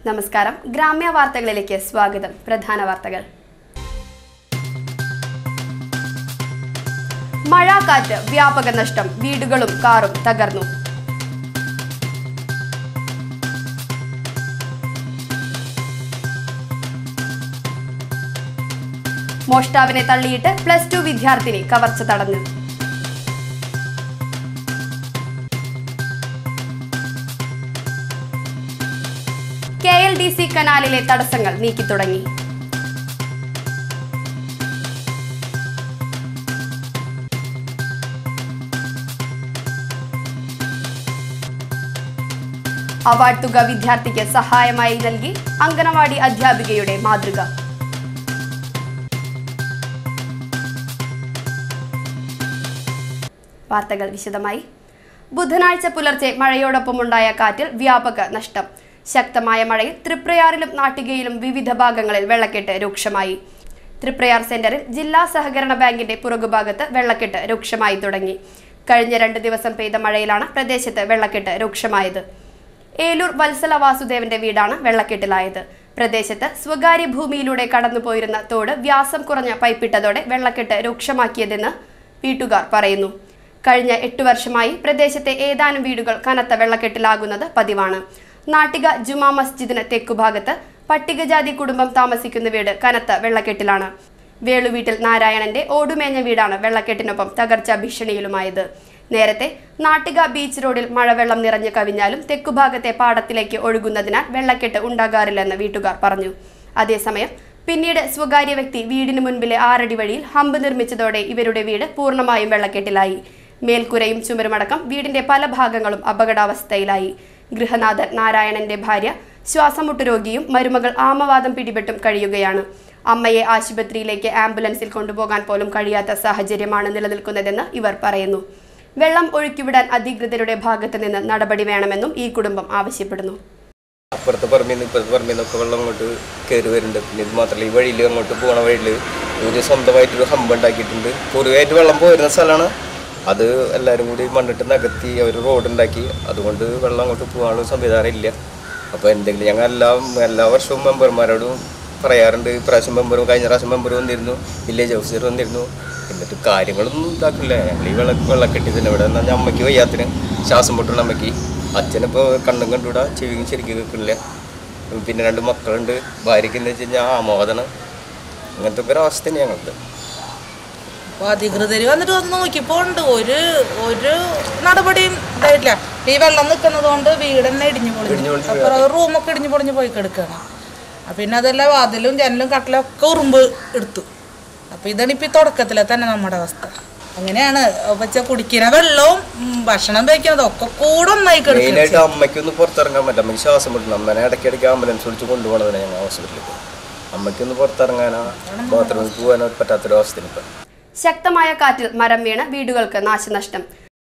നമസ്കാരം ഗ്രാമ്യ വാർത്തകളിലേക്ക് സ്വാഗതം പ്രധാന വാർത്തകൾ മഴ കാറ്റ് വ്യാപക നഷ്ടം വീടുകളും കാറും തകർന്നു മോഷ്ടാവിനെ തള്ളിയിട്ട് പ്ലസ് ടു വിദ്യാർത്ഥിനി കവർച്ച തടഞ്ഞു കെ എൽ ഡി സി കനാലിലെ തടസ്സങ്ങൾ നീക്കി തുടങ്ങി അവാർഡ് തുക വിദ്യാർത്ഥിക്ക് സഹായമായി നൽകി അങ്കണവാടി അധ്യാപികയുടെ മാതൃക വാർത്തകൾ വിശദമായി ബുധനാഴ്ച പുലർച്ചെ മഴയോടൊപ്പമുണ്ടായ കാറ്റിൽ വ്യാപക നഷ്ടം ശക്തമായ മഴയിൽ തൃപ്രയാറിലും നാട്ടികയിലും വിവിധ ഭാഗങ്ങളിൽ വെള്ളക്കെട്ട് രൂക്ഷമായി തൃപ്രയാർ സെന്ററിൽ ജില്ലാ സഹകരണ ബാങ്കിന്റെ പുറകുഭാഗത്ത് വെള്ളക്കെട്ട് രൂക്ഷമായി തുടങ്ങി കഴിഞ്ഞ രണ്ട് ദിവസം പെയ്ത മഴയിലാണ് പ്രദേശത്ത് വെള്ളക്കെട്ട് രൂക്ഷമായത് ഏലൂർ വത്സല വാസുദേവന്റെ വീടാണ് വെള്ളക്കെട്ടിലായത് പ്രദേശത്ത് സ്വകാര്യ ഭൂമിയിലൂടെ കടന്നുപോയിരുന്ന തോട് വ്യാസം കുറഞ്ഞ പൈപ്പിട്ടതോടെ വെള്ളക്കെട്ട് രൂക്ഷമാക്കിയതെന്ന് വീട്ടുകാർ പറയുന്നു കഴിഞ്ഞ എട്ടു വർഷമായി പ്രദേശത്തെ ഏതാനും വീടുകൾ കനത്ത വെള്ളക്കെട്ടിലാകുന്നത് പതിവാണ് നാട്ടിക ജുമാ മസ്ജിദിന് തെക്കുഭാഗത്ത് പട്ടികജാതി കുടുംബം താമസിക്കുന്ന വീട് കനത്ത വെള്ളക്കെട്ടിലാണ് വേളുവീട്ടിൽ നാരായണന്റെ ഓടുമേഞ്ഞ വീടാണ് വെള്ളക്കെട്ടിനൊപ്പം തകർച്ചാ ഭീഷണിയിലുമായത് നേരത്തെ നാട്ടിക ബീച്ച് റോഡിൽ മഴവെള്ളം നിറഞ്ഞു കവിഞ്ഞാലും തെക്കുഭാഗത്തെ പാടത്തിലേക്ക് ഒഴുകുന്നതിനാൽ വെള്ളക്കെട്ട് ഉണ്ടാകാറില്ലെന്ന് വീട്ടുകാർ പറഞ്ഞു അതേസമയം പിന്നീട് സ്വകാര്യ വ്യക്തി വീടിന് മുൻപിലെ ആറടി വഴിയിൽ ഹമ്പ് നിർമ്മിച്ചതോടെ ഇവരുടെ വീട് പൂർണ്ണമായും വെള്ളക്കെട്ടിലായി മേൽക്കുരയും ചുമരുമടക്കം വീടിന്റെ പല ഭാഗങ്ങളും അപകടാവസ്ഥയിലായി ഗൃഹനാഥൻ നാരായണന്റെ ഭാര്യ ശ്വാസമുട്ട് രോഗിയും മരുമകൾ ആമവാദം പിടിപെട്ടും കഴിയുകയാണ് അമ്മയെ ആശുപത്രിയിലേക്ക് ആംബുലൻസിൽ കൊണ്ടുപോകാൻ പോലും കഴിയാത്ത സാഹചര്യമാണ് നിലനിൽക്കുന്നതെന്ന് ഇവർ പറയുന്നു വെള്ളം ഒഴുക്കിവിടാൻ അധികൃതരുടെ ഭാഗത്ത് നിന്ന് നടപടി വേണമെന്നും ഈ കുടുംബം ആവശ്യപ്പെടുന്നു അപ്പുറത്തെ പറമ്പിൽ നിന്ന് ഇപ്പുറത്തെ പറമ്പിൽ നിന്നൊക്കെ വെള്ളം അങ്ങോട്ട് കയറി വരുന്നുണ്ട് പിന്നെ ഇത് മാത്രമല്ല ഈ വഴിയിൽ അങ്ങോട്ട് പോണ വഴിയിൽ ഒരു സ്വന്തമായിട്ടൊരു ഹമ്പ് ഉണ്ടാക്കിയിട്ടുണ്ട് പൊതുവായിട്ട് വെള്ളം പോയിരുന്ന സ്ഥലമാണ് അത് എല്ലാവരും കൂടി മണ്ണിട്ട് നികത്തി അവർ റോഡ് ഉണ്ടാക്കി അതുകൊണ്ട് വെള്ളം അങ്ങോട്ട് പോകാനുള്ള സംവിധാനം ഇല്ല അപ്പോൾ എന്തെങ്കിലും ഞങ്ങൾ എല്ലാ എല്ലാ വർഷവും മെമ്പർമാരോടും പറയാറുണ്ട് ഇപ്രാവശ്യം മെമ്പറും കഴിഞ്ഞ പ്രാവശ്യം മെമ്പർ വന്നിരുന്നു വില്ലേജ് ഓഫീസർ വന്നിരുന്നു എന്നിട്ട് കാര്യങ്ങളൊന്നും ഇതാക്കില്ല ഞങ്ങൾ ഈ വെള്ള വെള്ളക്കെട്ടി തന്നെ ഇവിടെ എന്നാൽ അമ്മയ്ക്ക് വയ്യാത്തിന് ശ്വാസം പൊട്ടുള്ള അമ്മയ്ക്ക് അച്ഛനിപ്പോൾ കണ്ണും കണ്ടുകൂടാ ചെവിയും ശരിക്കും കേൾക്കില്ല പിന്നെ രണ്ട് മക്കളുണ്ട് ഭാര്യയ്ക്ക് എന്ന് വെച്ച് കഴിഞ്ഞാൽ ആമോദന അങ്ങനത്തെ ഒക്കെ ഒരു അവസ്ഥ തന്നെ ഞങ്ങൾക്ക് അപ്പോൾ അധികൃതർ വന്നിട്ട് വന്ന് നോക്കിയപ്പോൾ ഉണ്ട് ഒരു ഒരു നടപടിയും ഇതായിട്ടില്ല ഈ വെള്ളം നിൽക്കുന്നത് കൊണ്ട് വീട് തന്നെ ഇടിഞ്ഞു പൊളിഞ്ഞു അപ്പുറം റൂമൊക്കെ ഇടിഞ്ഞു പൊളിഞ്ഞു പോയി കിടക്കുകയാണ് അപ്പം പിന്നെ അതല്ല വാതിലും ജനലും കട്ടിലും ഒക്കെ ഉറുമ്പ് എടുത്തു അപ്പം ഇതാണ് ഇപ്പം ഈ തുടക്കത്തിലെ തന്നെ നമ്മുടെ അവസ്ഥ അങ്ങനെയാണ് വെച്ചാൽ കുടിക്കുന്ന വെള്ളവും ഉം, ഭക്ഷണം കഴിക്കുന്നതും ഒക്കെ കൂടെ ഒന്നായി കിടക്കുക മെയിനായിട്ട് അമ്മയ്ക്കൊന്ന് പുറത്തിറങ്ങാൻ പറ്റില്ല അമ്മയ്ക്ക് ശ്വാസം മുട്ടില്ല അമ്മനെ ഇടയ്ക്കിടയ്ക്ക് ആംബുലൻസ് വിളിച്ച് കൊണ്ടുപോകണതാണ് ഞങ്ങൾ ഹോസ്പിറ്റലിൽ അമ്മയ്ക്കൊന്ന് പുറത്തിറങ്ങാനോ ബാത്റൂമിൽ പോകാനോ പറ്റാത്തൊരു അവസ്ഥയാണ് ഇപ്പം ശക്തമായ കാറ്റിൽ മരം വീണ് വീടുകൾക്ക് നാശനഷ്ടം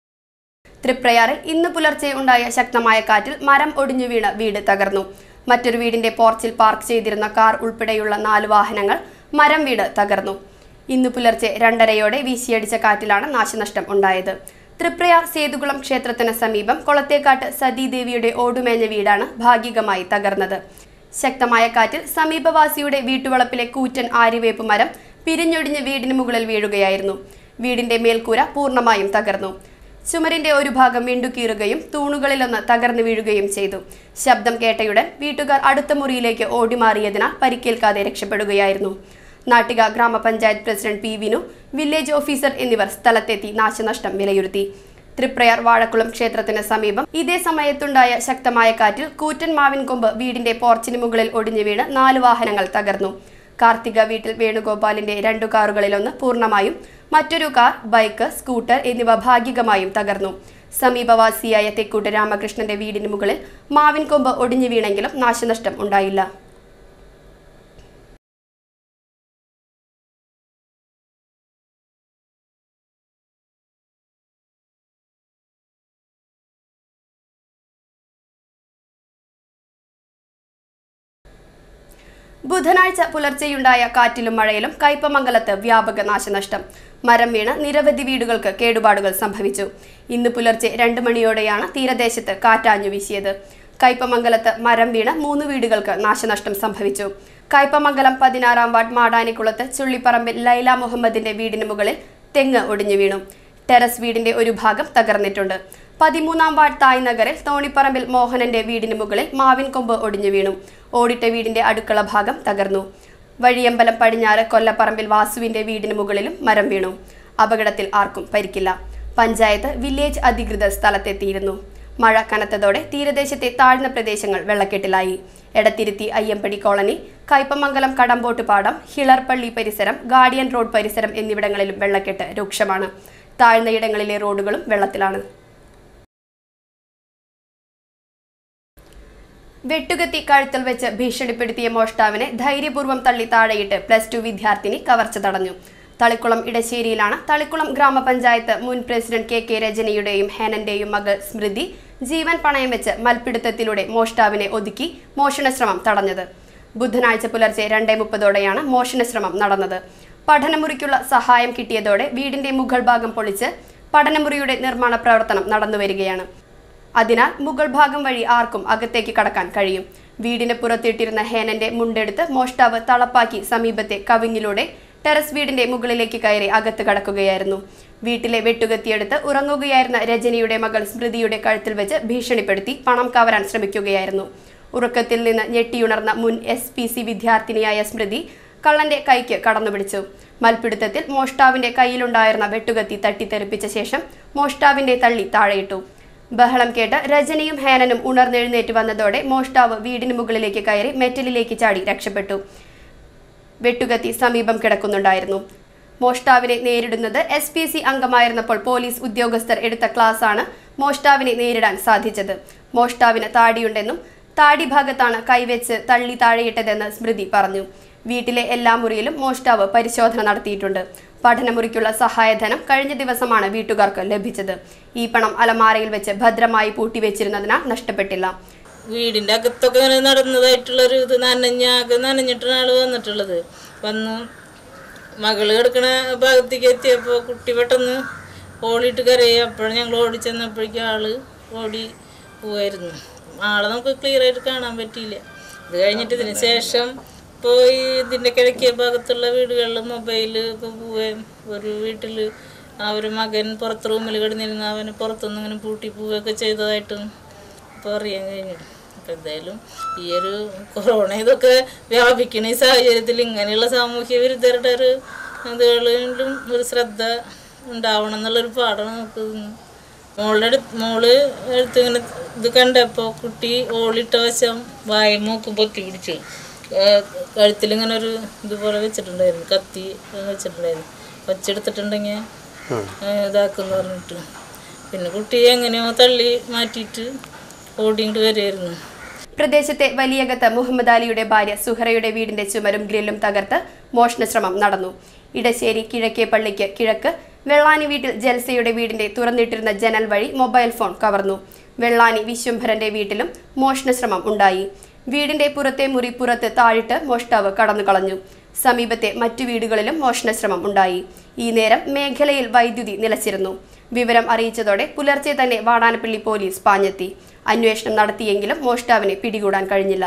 തൃപ്രയാറിൽ ഇന്ന് പുലർച്ചെ ഉണ്ടായ ശക്തമായ കാറ്റിൽ മരം ഒടിഞ്ഞു വീണ് വീട് തകർന്നു മറ്റൊരു വീടിന്റെ പോർച്ചിൽ പാർക്ക് ചെയ്തിരുന്ന കാർ ഉൾപ്പെടെയുള്ള നാല് വാഹനങ്ങൾ മരം വീട് തകർന്നു ഇന്ന് പുലർച്ചെ രണ്ടരയോടെ വീശിയടിച്ച കാറ്റിലാണ് നാശനഷ്ടം ഉണ്ടായത് തൃപ്രയാർ സേതുകുളം ക്ഷേത്രത്തിന് സമീപം കൊളത്തേക്കാട്ട് സതീദേവിയുടെ ഓടുമേഞ്ഞ വീടാണ് ഭാഗികമായി തകർന്നത് ശക്തമായ കാറ്റിൽ സമീപവാസിയുടെ വീട്ടുവളപ്പിലെ കൂറ്റൻ ആര്യവേപ്പ് മരം പിരിഞ്ഞൊടിഞ്ഞ് വീടിന് മുകളിൽ വീഴുകയായിരുന്നു വീടിന്റെ മേൽക്കൂര പൂർണ്ണമായും തകർന്നു ചുമരിന്റെ ഒരു ഭാഗം വിണ്ടുകീറുകയും തൂണുകളിലൊന്ന് തകർന്നു വീഴുകയും ചെയ്തു ശബ്ദം കേട്ടയുടൻ വീട്ടുകാർ അടുത്ത മുറിയിലേക്ക് ഓടിമാറിയതിനാൽ പരിക്കേൽക്കാതെ രക്ഷപ്പെടുകയായിരുന്നു നാട്ടിക ഗ്രാമപഞ്ചായത്ത് president P Vinu village officer എന്നിവർ സ്ഥലത്തെത്തി നാശനഷ്ടം വിലയിരുത്തി തൃപ്രയാർ വാഴക്കുളം ക്ഷേത്രത്തിന് സമീപം ഇതേ സമയത്തുണ്ടായ ശക്തമായ കാറ്റിൽ കൂറ്റൻ മാവിൻ കൊമ്പ് വീടിന്റെ പോർച്ചിന് മുകളിൽ ഒടിഞ്ഞു വീണ് നാല് വാഹനങ്ങൾ തകർന്നു കാർത്തിക വീട്ടിൽ വേണുഗോപാലിന്റെ രണ്ടു കാറുകളിലൊന്ന് പൂർണ്ണമായും മറ്റൊരു കാർ ബൈക്ക് സ്കൂട്ടർ എന്നിവ ഭാഗികമായും തകർന്നു സമീപവാസിയായ തെക്കൂട്ട് രാമകൃഷ്ണന്റെ വീടിന് മുകളിൽ മാവിൻ കൊമ്പ് ഒടിഞ്ഞു വീണെങ്കിലും നാശനഷ്ടം ഉണ്ടായില്ല ബുധനാഴ്ച പുലർച്ചെയുണ്ടായ കാറ്റിലും മഴയിലും കയ്പമംഗലത്ത് വ്യാപക നാശനഷ്ടം മരം വീണ് നിരവധി വീടുകൾക്ക് കേടുപാടുകൾ സംഭവിച്ചു ഇന്ന് പുലർച്ചെ രണ്ട് മണിയോടെയാണ് തീരദേശത്ത് കാറ്റാഞ്ഞു വീശിയത് കയ്പമംഗലത്ത് മരം വീണ് മൂന്ന് വീടുകൾക്ക് നാശനഷ്ടം സംഭവിച്ചു കയ്പമംഗലം പതിനാറാം വാർഡ് മാടാനിക്കുളത്ത് ചുള്ളിപ്പറമ്പിൽ ലൈല മുഹമ്മദിന്റെ വീടിന് മുകളിൽ തെങ്ങ് ഒടിഞ്ഞു വീണു ടെറസ് വീടിന്റെ ഒരു ഭാഗം തകർന്നിട്ടുണ്ട് പതിമൂന്നാം വാർഡ് തായ് നഗറിൽ തോണിപ്പറമ്പിൽ മോഹനന്റെ വീടിന് മുകളിൽ മാവിൻ കൊമ്പ് ഒടിഞ്ഞു വീണു ഓടിട്ട വീടിന്റെ അടുക്കള ഭാഗം തകർന്നു വഴിയമ്പലം പടിഞ്ഞാറ് കൊല്ലപ്പറമ്പിൽ വാസുവിന്റെ വീടിന് മുകളിലും മരം വീണു അപകടത്തിൽ ആർക്കും പരിക്കില്ല പഞ്ചായത്ത് വില്ലേജ് അധികൃതർ സ്ഥലത്തെത്തിയിരുന്നു മഴ കനത്തതോടെ തീരദേശത്തെ താഴ്ന്ന പ്രദേശങ്ങൾ വെള്ളക്കെട്ടിലായി എടത്തിരുത്തി അയ്യമ്പടി കോളനി കയ്പമംഗലം കടമ്പോട്ട് പാടം ഹിളർപ്പള്ളി പരിസരം ഗാർഡിയൻ റോഡ് പരിസരം എന്നിവിടങ്ങളിലും വെള്ളക്കെട്ട് രൂക്ഷമാണ് താഴ്ന്ന ഇടങ്ങളിലെ റോഡുകളും വെള്ളത്തിലാണ് വെട്ടുകത്തി കഴുത്തിൽ വെച്ച് ഭീഷണിപ്പെടുത്തിയ മോഷ്ടാവിനെ ധൈര്യപൂർവ്വം തള്ളി താഴെയിട്ട് പ്ലസ് ടു വിദ്യാർത്ഥിനി കവർച്ച തടഞ്ഞു തളിക്കുളം ഇടശ്ശേരിയിലാണ് തളിക്കുളം ഗ്രാമപഞ്ചായത്ത് മുൻ പ്രസിഡന്റ് കെ കെ രജനിയുടെയും ഹേനന്റെയും മകൾ സ്മൃതി ജീവൻ പണയം വെച്ച് മൽപ്പിടുത്തത്തിലൂടെ മോഷ്ടാവിനെ ഒതുക്കി മോഷണശ്രമം തടഞ്ഞത് ബുധനാഴ്ച പുലർച്ചെ രണ്ടേ മുപ്പതോടെയാണ് മോഷണശ്രമം നടന്നത് പഠനമുറിക്കുള്ള സഹായം കിട്ടിയതോടെ വീടിന്റെ മുകൾ ഭാഗം പൊളിച്ച് പഠനമുറിയുടെ നിർമ്മാണ പ്രവർത്തനം നടന്നുവരികയാണ് അതിനാൽ മുകൾ ഭാഗം വഴി ആർക്കും അകത്തേക്ക് കടക്കാൻ കഴിയും വീടിന് പുറത്തിട്ടിരുന്ന ഹേനന്റെ മുണ്ടെടുത്ത് മോഷ്ടാവ് തളപ്പാക്കി സമീപത്തെ കവിങ്ങിലൂടെ ടെറസ് വീടിന്റെ മുകളിലേക്ക് കയറി അകത്ത് കടക്കുകയായിരുന്നു വീട്ടിലെ വെട്ടുകത്തിയെടുത്ത് ഉറങ്ങുകയായിരുന്ന രജനിയുടെ മകൾ സ്മൃതിയുടെ കഴുത്തിൽ വെച്ച് ഭീഷണിപ്പെടുത്തി പണം കവരാൻ ശ്രമിക്കുകയായിരുന്നു ഉറക്കത്തിൽ നിന്ന് ഞെട്ടിയുണർന്ന മുൻ എസ് പി സി വിദ്യാർത്ഥിനിയായ സ്മൃതി കള്ളന്റെ കൈക്ക് കടന്നുപിടിച്ചു മൽപ്പിടുത്തത്തിൽ മോഷ്ടാവിന്റെ കയ്യിലുണ്ടായിരുന്ന വെട്ടുകത്തി തട്ടിത്തെറിപ്പിച്ച ശേഷം മോഷ്ടാവിന്റെ തള്ളി താഴെയിട്ടു ബഹളം കേട്ട് രജനിയും ഹേനനും ഉണർന്നെഴുന്നേറ്റ് വന്നതോടെ മോഷ്ടാവ് വീടിന് മുകളിലേക്ക് കയറി മെറ്റലിലേക്ക് ചാടി രക്ഷപ്പെട്ടു വെട്ടുകത്തി സമീപം കിടക്കുന്നുണ്ടായിരുന്നു മോഷ്ടാവിനെ നേരിടുന്നത് എസ് പി സി അംഗമായിരുന്നപ്പോൾ പോലീസ് ഉദ്യോഗസ്ഥർ എടുത്ത ക്ലാസ്സാണ് മോഷ്ടാവിനെ നേരിടാൻ സാധിച്ചത് മോഷ്ടാവിന് താടിയുണ്ടെന്നും താടി ഭാഗത്താണ് കൈവച്ച് തള്ളി താഴെയിട്ടതെന്ന് സ്മൃതി പറഞ്ഞു വീട്ടിലെ എല്ലാ മുറിയിലും മോഷ്ടാവ് പരിശോധന നടത്തിയിട്ടുണ്ട് പഠനമുറിക്കുള്ള സഹായധനം കഴിഞ്ഞ ദിവസമാണ് വീട്ടുകാർക്ക് ലഭിച്ചത് ഈ പണം അലമാരയിൽ വെച്ച് ഭദ്രമായി പൂട്ടിവെച്ചിരുന്നതിനാൽ നഷ്ടപ്പെട്ടില്ല വീടിൻ്റെ അകത്തൊക്കെ ഇങ്ങനെ നടന്നതായിട്ടുള്ളൊരു ഇത് നനഞ്ഞാകെ നനഞ്ഞിട്ടാണ് ആള് വന്നിട്ടുള്ളത് വന്നു മകള് കിടക്കണ ഭാഗത്തേക്ക് എത്തിയപ്പോൾ കുട്ടി പെട്ടെന്ന് ഓടിയിട്ട് കരയുക അപ്പോഴും ഞങ്ങൾ ഓടി ചെന്നപ്പോഴേക്കും ആള് ഓടി പോവായിരുന്നു ആളെ നമുക്ക് ക്ലിയർ ആയിട്ട് കാണാൻ പറ്റിയില്ല ഇത് കഴിഞ്ഞിട്ട് ഇതിന് ശേഷം ഇപ്പോൾ ഈ ഇതിൻ്റെ കിഴക്കേ ഭാഗത്തുള്ള വീടുകളിൽ മൊബൈൽ ഒക്കെ പോവുകയും ഒരു വീട്ടിൽ ആ ഒരു മകൻ പുറത്ത് റൂമിൽ കിടന്നിരുന്ന അവന് പുറത്തുനിന്ന് ഇങ്ങനെ പൂട്ടി പോവുകയൊക്കെ ചെയ്തതായിട്ടും ഇപ്പോൾ അറിയാൻ കഴിഞ്ഞു അപ്പം എന്തായാലും ഈ ഒരു കൊറോണ ഇതൊക്കെ വ്യാപിക്കുന്ന ഈ സാഹചര്യത്തിൽ ഇങ്ങനെയുള്ള സാമൂഹ്യ വിരുദ്ധരുടെ ഒരു ഇതുകളിലും ഒരു ശ്രദ്ധ ഉണ്ടാവണം എന്നുള്ളൊരു പാഠം നമുക്ക് ഇന്ന് മോളുടെ അടുത്ത് മോള് എടുത്ത് ഇങ്ങനെ ഇത് കണ്ടപ്പോൾ കുട്ടി ഓളിട്ട വശം വായ മൂക്ക് പൊത്തി പിടിച്ചു കഴുത്തിൽ ഇങ്ങനെ ഒരു ഇതുപോലെ വെച്ചിട്ടുണ്ടായിരുന്നു കത്തി വെച്ചിട്ടുണ്ടായിരുന്നു വച്ചെടുത്തിട്ടുണ്ടെങ്കിൽ ഇതാക്കുമെന്ന് പറഞ്ഞിട്ട് പിന്നെ കുട്ടിയെ എങ്ങനെയോ തള്ളി മാറ്റിയിട്ട് ഓടിയിട്ട് വരുമായിരുന്നു പ്രദേശത്തെ വലിയകത്ത് മുഹമ്മദ് അലിയുടെ ഭാര്യ സുഹറയുടെ വീടിന്റെ ചുമരും ഗ്രില്ലും തകർത്ത് മോഷണശ്രമം നടന്നു ഇടശ്ശേരി കിഴക്കേ പള്ളിക്ക് കിഴക്ക് വെള്ളാനി വീട്ടിൽ ജൽസയുടെ വീടിന്റെ തുറന്നിട്ടിരുന്ന ജനൽ വഴി മൊബൈൽ ഫോൺ കവർന്നു വെള്ളാനി വിശ്വംഭരന്റെ വീട്ടിലും മോഷണശ്രമം ഉണ്ടായി വീടിന്റെ പുറത്തെ മുറി പുറത്ത് താഴിട്ട് മോഷ്ടാവ് കടന്നു കളഞ്ഞു സമീപത്തെ മറ്റു വീടുകളിലും മോഷണശ്രമം ഉണ്ടായി ഈ നേരം മേഖലയിൽ വൈദ്യുതി നിലച്ചിരുന്നു വിവരം അറിയിച്ചതോടെ പുലർച്ചെ തന്നെ വാടാനപ്പള്ളി പോലീസ് പാഞ്ഞെത്തി അന്വേഷണം നടത്തിയെങ്കിലും മോഷ്ടാവിനെ പിടികൂടാൻ കഴിഞ്ഞില്ല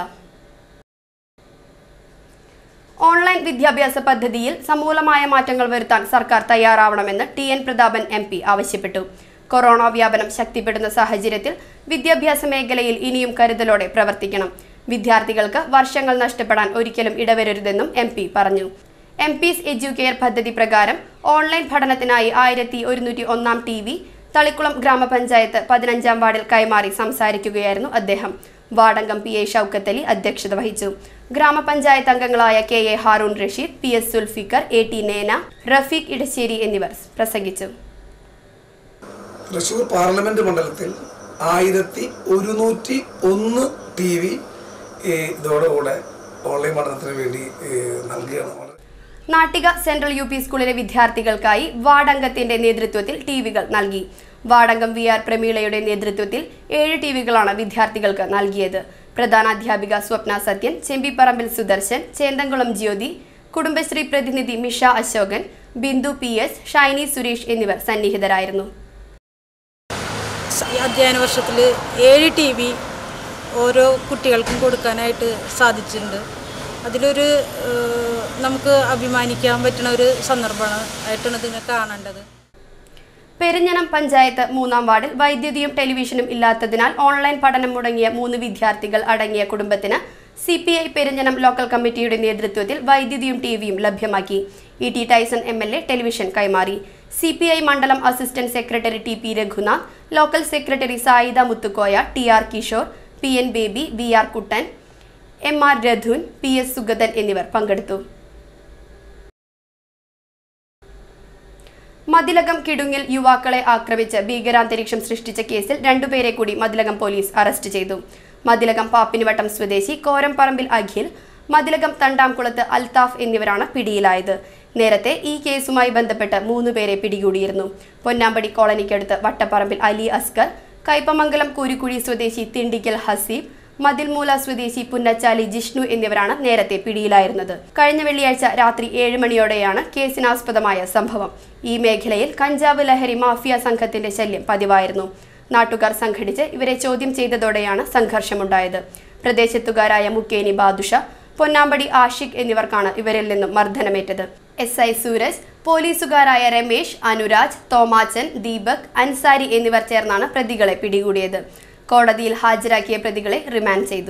ഓൺലൈൻ വിദ്യാഭ്യാസ പദ്ധതിയിൽ സമൂലമായ മാറ്റങ്ങൾ വരുത്താൻ സർക്കാർ തയ്യാറാവണമെന്ന് T N Prathapan M P ആവശ്യപ്പെട്ടു കൊറോണ വ്യാപനം ശക്തിപ്പെടുന്ന സാഹചര്യത്തിൽ വിദ്യാഭ്യാസ മേഖലയിൽ ഇനിയും കരുതലോടെ പ്രവർത്തിക്കണം വിദ്യാർത്ഥികൾക്ക് വർഷങ്ങൾ നഷ്ടപ്പെടാൻ ഒരിക്കലും ഇടവരരുതെന്നും എം പി പറഞ്ഞു എം പീസ് എഡ്യൂക്കെയർ പദ്ധതി പ്രകാരം ഓൺലൈൻ പഠനത്തിനായി ആയിരത്തി ഒരുന്നൂറ്റി ഒന്നാം ടി വി തളിക്കുളം ഗ്രാമപഞ്ചായത്ത് പതിനഞ്ചാം വാർഡിൽ കൈമാറി സംസാരിക്കുകയായിരുന്നു അദ്ദേഹം വാർഡംഗം പി എ ഷൗക്കത്തലി അധ്യക്ഷത വഹിച്ചു ഗ്രാമപഞ്ചായത്ത് അംഗങ്ങളായ K A Haroon Rasheed P S Sulfikar A T Nena Rafeeq Edassery എന്നിവർ പ്രസംഗിച്ചു തൃശൂർ പാർലമെന്റ് മണ്ഡലത്തിൽ ആയിരത്തി ഒരുന്നൂറ്റി ഒന്ന് ടി വി ഇതോടുകൂടെ ഓൺലൈൻ പഠനത്തിന് വേണ്ടി ഏഹ്, നൽകുകയാണ് വളരെ നാട്ടിക സെൻട്രൽ യു പി സ്കൂളിലെ വിദ്യാർത്ഥികൾക്കായി വാർഡംഗത്തിന്റെ നേതൃത്വത്തിൽ ടി വികൾ നൽകി വാർഡംഗം വി ആർ പ്രമീളയുടെ നേതൃത്വത്തിൽ ഏഴ് ടി വികളാണ് വിദ്യാർത്ഥികൾക്ക് നൽകിയത് പ്രധാനാധ്യാപിക സ്വപ്ന സത്യൻ ചെമ്പിപ്പറമ്പിൽ സുദർശൻ ചേന്തംകുളം ജ്യോതി കുടുംബശ്രീ പ്രതിനിധി മിഷ അശോകൻ ബിന്ദു പി എസ് ഷൈനി സുരേഷ് എന്നിവർ സന്നിഹിതരായിരുന്നു ഈ അധ്യയന വർഷത്തിൽ ഏഴ് ടി വി ഓരോ കുട്ടികൾക്കും കൊടുക്കാനായിട്ട് സാധിച്ചിട്ടുണ്ട് അതിലൊരു ഏഹ്, നമുക്ക് അഭിമാനിക്കാൻ പറ്റുന്ന ഒരു സന്ദർഭമാണ് ആയിട്ടാണ് ഇതിനെ കാണേണ്ടത് പെരിഞ്ഞനം പഞ്ചായത്ത് മൂന്നാം വാർഡിൽ വൈദ്യുതിയും ടെലിവിഷനും ഇല്ലാത്തതിനാൽ ഓൺലൈൻ പഠനം മുടങ്ങിയ മൂന്ന് വിദ്യാർത്ഥികൾ അടങ്ങിയ കുടുംബത്തിന് C P I Perinjanam local കമ്മിറ്റിയുടെ നേതൃത്വത്തിൽ വൈദ്യുതിയും ടിവിയും ലഭ്യമാക്കി E T Tyson M L A television കൈമാറി സി പി ഐ മണ്ഡലം assistant secretary T P Raghunath local secretary Sayida Muthukoya T R Kishore P N Baby V R Kuttan M R Rathun P S Sugathan എന്നിവർ പങ്കെടുത്തു മതിലകം കിടുങ്ങിൽ യുവാക്കളെ ആക്രമിച്ച് ഭീകരാന്തരീക്ഷം സൃഷ്ടിച്ച കേസിൽ രണ്ടുപേരെ കൂടി മതിലകം പോലീസ് അറസ്റ്റ് ചെയ്തു മതിലകം പാപ്പിനിവട്ടം സ്വദേശി കോരംപറമ്പിൽ അഖിൽ മതിലകം തണ്ടാംകുളത്ത് അൽതാഫ് എന്നിവരാണ് പിടിയിലായത് നേരത്തെ ഈ കേസുമായി ബന്ധപ്പെട്ട് മൂന്ന് പേരെ പിടികൂടിയിരുന്നു പൊന്നാമ്പടി കോളനിക്കടുത്ത് വട്ടപ്പറമ്പിൽ അലി അസ്കർ കൈപ്പമംഗലം കുരുക്കുഴി സ്വദേശി തിണ്ടിക്കൽ ഹസീബ് മതിൽമൂല സ്വദേശി പുന്നച്ചാലി ജിഷ്ണു എന്നിവരാണ് നേരത്തെ പിടിയിലായിരുന്നത് കഴിഞ്ഞ വെള്ളിയാഴ്ച രാത്രി ഏഴ് മണിയോടെയാണ് കേസിനാസ്പദമായ സംഭവം ഈ മേഖലയിൽ കഞ്ചാവ് ലഹരി മാഫിയ സംഘത്തിന്റെ ശല്യം പതിവായിരുന്നു നാട്ടുകാർ സംഘടിച്ച് ഇവരെ ചോദ്യം ചെയ്തതോടെയാണ് സംഘർഷമുണ്ടായത് പ്രദേശത്തുകാരായ മുക്കേനി ബാദുഷ പൊന്നാമ്പടി ആഷിഖ് എന്നിവർക്കാണ് ഇവരിൽ നിന്നും മർദ്ദനമേറ്റത് എസ് ഐ സൂരജ് പോലീസുകാരായ രമേശ് അനുരാജ് തോമാച്ചൻ ദീപക് അൻസാരി എന്നിവർ ചേർന്നാണ് പ്രതികളെ പിടികൂടിയത് കോടതിയിൽ ഹാജരാക്കിയ പ്രതികളെ റിമാൻഡ് ചെയ്തു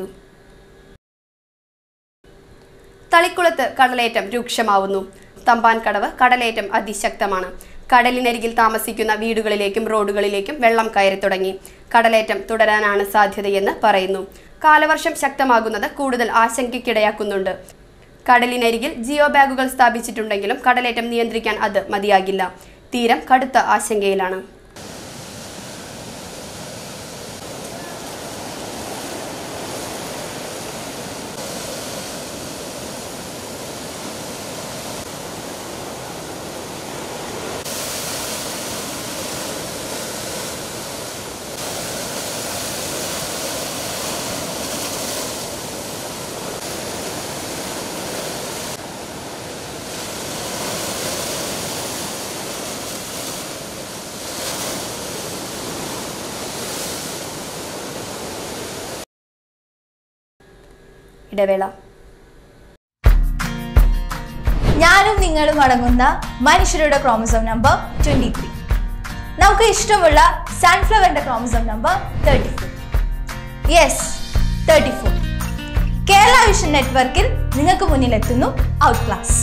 തളിക്കുളത്ത് കടലേറ്റം രൂക്ഷമാവുന്നു തമ്പാൻ കടവ് കടലേറ്റം അതിശക്തമാണ് കടലിനരികിൽ താമസിക്കുന്ന വീടുകളിലേക്കും റോഡുകളിലേക്കും വെള്ളം കയറി തുടങ്ങി കടലേറ്റം തുടരാനാണ് സാധ്യതയെന്ന് പറയുന്നു കാലവർഷം ശക്തമാകുന്നത് കൂടുതൽ ആശങ്കയ്ക്കിടയാക്കുന്നുണ്ട് കടലിനരികിൽ ജിയോ ബാഗുകൾ സ്ഥാപിച്ചിട്ടുണ്ടെങ്കിലും കടലേറ്റം നിയന്ത്രിക്കാൻ അത് മതിയാകില്ല തീരം കടുത്ത ആശങ്കയിലാണ് ഇടവേള ഞാനും നിങ്ങളും അടങ്ങുന്ന മനുഷ്യരുടെ ക്രോമസോം നമ്പർ ട്വന്റി ത്രീ നമുക്ക് ഇഷ്ടമുള്ള സൺഫ്ലവറിന്റെ chromosome number thirty four yes thirty four Kerala vision നെറ്റ്വർക്കിൽ നിങ്ങൾക്ക് മുന്നിലെത്തുന്നു out class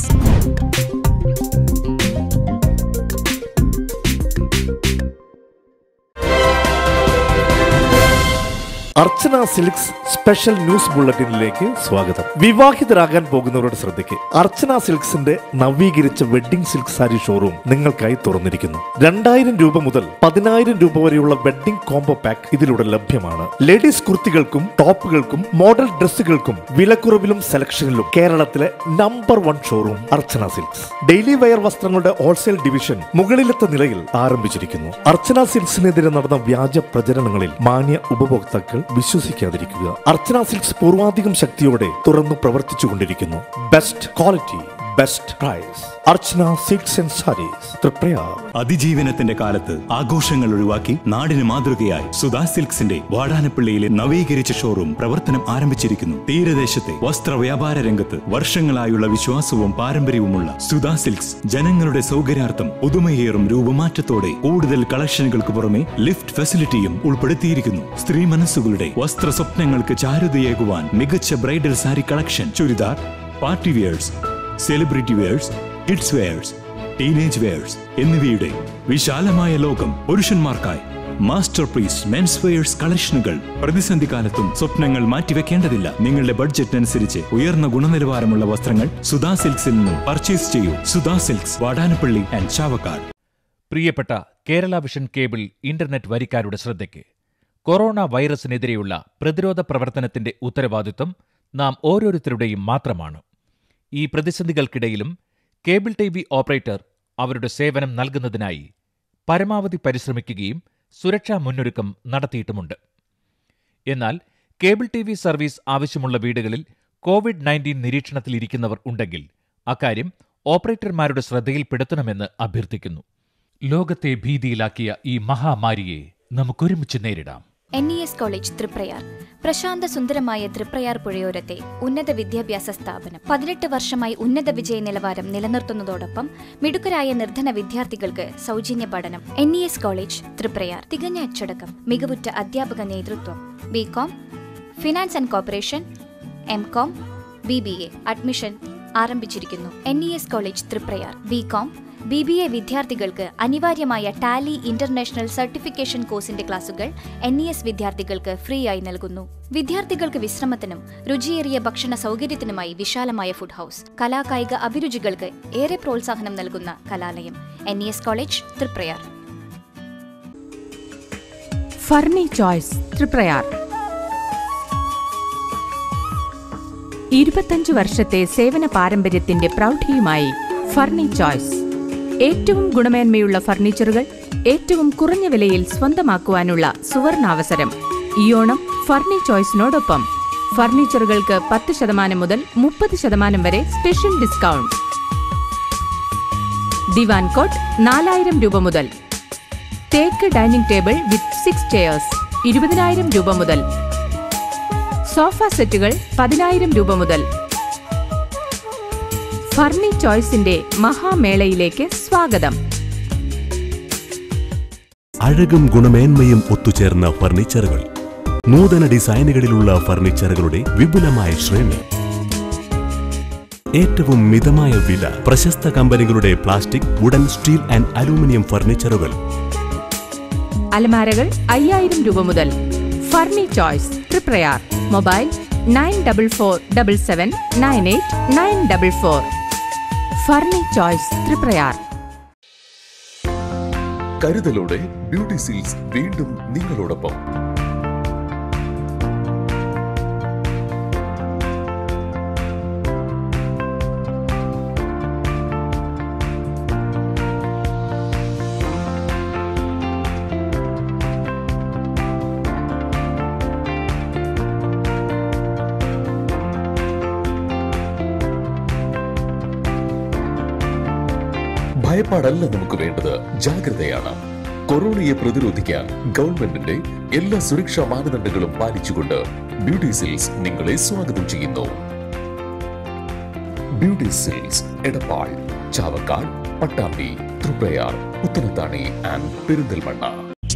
Archana silks special news ബുള്ളറ്റിനിലേക്ക് സ്വാഗതം വിവാഹിതരാകാൻ പോകുന്നവരുടെ ശ്രദ്ധയ്ക്ക് അർച്ചന സിൽക്സിന്റെ നവീകരിച്ച വെഡ്ഡിംഗ് സിൽക്ക് സാരി ഷോറൂം നിങ്ങൾക്കായി തുറന്നിരിക്കുന്നു രണ്ടായിരം രൂപ മുതൽ പതിനായിരം രൂപ വരെയുള്ള വെഡ്ഡിംഗ് കോംബോ പാക്ക് ഇതിലൂടെ ലഭ്യമാണ് ലേഡീസ് കുർത്തികൾക്കും ടോപ്പുകൾക്കും മോഡൽ ഡ്രസ്സുകൾക്കും വിലക്കുറവിലും സെലക്ഷനിലും കേരളത്തിലെ number one showroom Archana silks daily wear വസ്ത്രങ്ങളുടെ ഹോൾസെയിൽ ഡിവിഷൻ മുകളിലത്തെ നിലയിൽ ആരംഭിച്ചിരിക്കുന്നു അർച്ചന സിൽക്സിനെതിരെ നടന്ന വ്യാജ പ്രചരണങ്ങളിൽ മാന്യ ഉപഭോക്താക്കൾ വിശ്വസിക്കാതിരിക്കുക അർച്ചന സിൽക്സ് പൂർവാധികം ശക്തിയോടെ തുറന്നു പ്രവർത്തിച്ചുകൊണ്ടിരിക്കുന്നു best quality best price Archana silks and sarees Triprayar അതിജീവനത്തിന്റെ കാലത്ത് ആഘോഷങ്ങൾ ഒഴിവാക്കി നാടിന് മാതൃകയായി സുധാ സിൽക്സിന്റെ വാടാനപ്പള്ളിയിലെ നവീകരിച്ച ഷോറൂം പ്രവർത്തനം ആരംഭിച്ചിരിക്കുന്നു തീരദേശത്തെ വസ്ത്ര വ്യാപാര രംഗത്ത് വർഷങ്ങളായുള്ള വിശ്വാസവും പാരമ്പര്യവുമുള്ള സുധാ സിൽക്സ് ജനങ്ങളുടെ സൗകര്യാർത്ഥം പുതുമയേറും രൂപമാറ്റത്തോടെ കൂടുതൽ കളക്ഷനുകൾക്ക് പുറമെ ലിഫ്റ്റ് ഫെസിലിറ്റിയും ഉൾപ്പെടുത്തിയിരിക്കുന്നു സ്ത്രീ മനസ്സുകളുടെ വസ്ത്ര സ്വപ്നങ്ങൾക്ക് ചാരുതയേകുവാൻ മികച്ച bridal sari collection churidar party wears celebrity wears kids wears teenage wears എന്നിവയുടെ വിശാലമായ ലോകം പുരുഷന്മാർക്കായി മാസ്റ്റർ പീസ് മെൻസ് വെയേഴ്സ് കളക്ഷനുകൾ പ്രതിസന്ധി കാലത്തും സ്വപ്നങ്ങൾ മാറ്റിവെക്കേണ്ടതില്ല നിങ്ങളുടെ ബഡ്ജറ്റ് അനുസരിച്ച് ഉയർന്ന ഗുണനിലവാരമുള്ള വസ്ത്രങ്ങൾ സുധാ സിൽക്സിൽ നിന്നും പർച്ചേസ് ചെയ്യൂ സുധാ സിൽക്സ് വാടാനപ്പള്ളി ആൻഡ് ചാവക്കാട് പ്രിയപ്പെട്ട കേരള വിഷൻ കേബിൾ ഇന്റർനെറ്റ് വരിക്കാരുടെ ശ്രദ്ധയ്ക്ക് കൊറോണ വൈറസിനെതിരെയുള്ള പ്രതിരോധ പ്രവർത്തനത്തിന്റെ ഉത്തരവാദിത്വം നാം ഓരോരുത്തരുടെയും മാത്രമാണ് ഈ പ്രതിസന്ധികൾക്കിടയിലും കേബിൾ ടി വി ഓപ്പറേറ്റർ അവരുടെ സേവനം നൽകുന്നതിനായി പരമാവധി പരിശ്രമിക്കുകയും സുരക്ഷാ മുന്നൊരുക്കം നടത്തിയിട്ടുമുണ്ട് എന്നാൽ കേബിൾ ടി വി സർവീസ് ആവശ്യമുള്ള വീടുകളിൽ കോവിഡ് നയൻറ്റീൻ നിരീക്ഷണത്തിലിരിക്കുന്നവർ ഉണ്ടെങ്കിൽ അക്കാര്യം ഓപ്പറേറ്റർമാരുടെ ശ്രദ്ധയിൽപ്പെടുത്തണമെന്ന് അഭ്യർത്ഥിക്കുന്നു ലോകത്തെ ഭീതിയിലാക്കിയ ഈ മഹാമാരിയെ നമുക്കൊരുമിച്ച് നേരിടാം N E S college Triprayar പ്രശാന്ത സുന്ദരമായ തൃപ്രയാർ പുഴയോരത്തെ ഉന്നത വിദ്യാഭ്യാസ സ്ഥാപനം പതിനെട്ട് വർഷമായി ഉന്നത വിജയ നിലവാരം നിലനിർത്തുന്നതോടൊപ്പം മിടുക്കരായ നിർധന വിദ്യാർത്ഥികൾക്ക് സൗജന്യ പഠനം N E S college Triprayar തികഞ്ഞ അച്ചടക്കം മികവുറ്റ അധ്യാപക നേതൃത്വം B com finance and corporation M com B B A admission ആരംഭിച്ചിരിക്കുന്നു N E S college Triprayar B com B B A വിദ്യാർത്ഥികൾക്ക് അനിവാര്യമായ ടാലി ഇന്റർനാഷണൽ സർട്ടിഫിക്കേഷൻ കോഴ്സിന്റെ ക്ലാസുകൾ എൻ ഇ എസ് വിദ്യാർത്ഥികൾക്ക് ഫ്രീ ആയി നൽകുന്നു വിദ്യാർത്ഥികൾക്ക് വിശ്രമത്തിനും രുചിയേറിയ ഭക്ഷണ സൗകര്യത്തിനുമായി വിശാലമായ ഫുഡ് ഹൗസ് കലാകായിക അഭിരുചികൾക്ക് ഏറെ പ്രോത്സാഹനം നൽകുന്ന കലാലയം N E S college Triprayar Furni choice Triprayar ഇരുപത്തഞ്ച് വർഷത്തെ സേവന പാരമ്പര്യത്തിന്റെ പ്രൗഢിയുമായി ഫർണി ചോയ്സ് ഏറ്റവും ഗുണമേന്മയുള്ള ഫർണിച്ചറുകൾ ഏറ്റവും കുറഞ്ഞ വിലയിൽ സ്വന്തമാക്കുവാനുള്ള സുവർണാവസരം ഈ ഓണം ഫർണി ചോയ്സിനോടൊപ്പം ഫർണിച്ചറുകൾക്ക് പത്ത് ശതമാനം മുതൽ മുപ്പത് ശതമാനം വരെ സ്പെഷ്യൽ ഡിസ്കൗണ്ട് ദിവാൻ കോട്ട് നാലായിരം രൂപ മുതൽ തേക്ക് dining table with six chairs ഇരുപതിനായിരം രൂപ മുതൽ സോഫ സെറ്റുകൾ പതിനായിരം രൂപ മുതൽ ഫർണി ചോയ്സിന്റെ മഹാമേളയിലേക്ക് സ്വാഗതം അഴകും ഗുണമേന്മയും ഒത്തുചേർന്ന ഫർണിച്ചറുകൾ നൂതന ഡിസൈനുകളിലുള്ള ഫർണിച്ചറുകളുടെ വിപുലമായ ശ്രേണി ഏറ്റവും മിതമായ വില പ്രശസ്ത കമ്പനികളുടെ plastic wooden steel and aluminium ഫർണിച്ചറുകൾ അലമാരകൾ അയ്യായിരം രൂപ മുതൽ Furni Choice Triprayar mobile nine double four double seven nine eight nine double four Furni Choice Triprayar കരുതലോടെ ബ്യൂട്ടി സീൽസ് വീണ്ടും നിങ്ങളോടൊപ്പം ഭയപ്പാടല്ല നമുക്ക് വേണ്ടത് ജാഗ്രതയാണ് കൊറോണയെ പ്രതിരോധിക്കാൻ ഗവൺമെന്റിന്റെ എല്ലാ സുരക്ഷാ മാനദണ്ഡങ്ങളും പാലിച്ചുകൊണ്ട് ബ്യൂട്ടി സിൽസ് നിങ്ങളെ സ്വാഗതം ചെയ്യുന്നു beauty silks Edappal Chavakkad Pattambi Triprayar Puthanathani and Perinthalmanna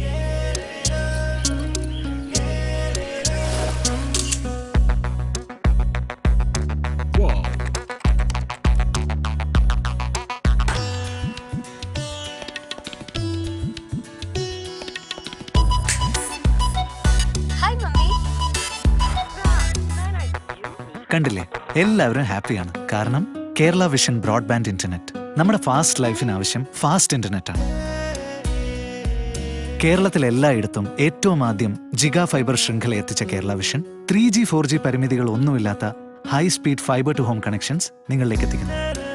കണ്ടില്ലേ എല്ലാവരും ഹാപ്പിയാണ് കാരണം കേരള വിഷൻ ബ്രോഡ്ബാൻഡ് ഇന്റർനെറ്റ് നമ്മുടെ ഫാസ്റ്റ് ലൈഫിന് ആവശ്യം ഫാസ്റ്റ് ഇന്റർനെറ്റ് ആണ് കേരളത്തിൽ എല്ലായിടത്തും ഏറ്റവും ആദ്യം ജിഗാ ഫൈബർ ശൃംഖല എത്തിച്ച Kerala vision three G four G പരിമിതികൾ ഒന്നുമില്ലാത്ത high speed fibre to home connections നിങ്ങളിലേക്ക് എത്തിക്കുന്നു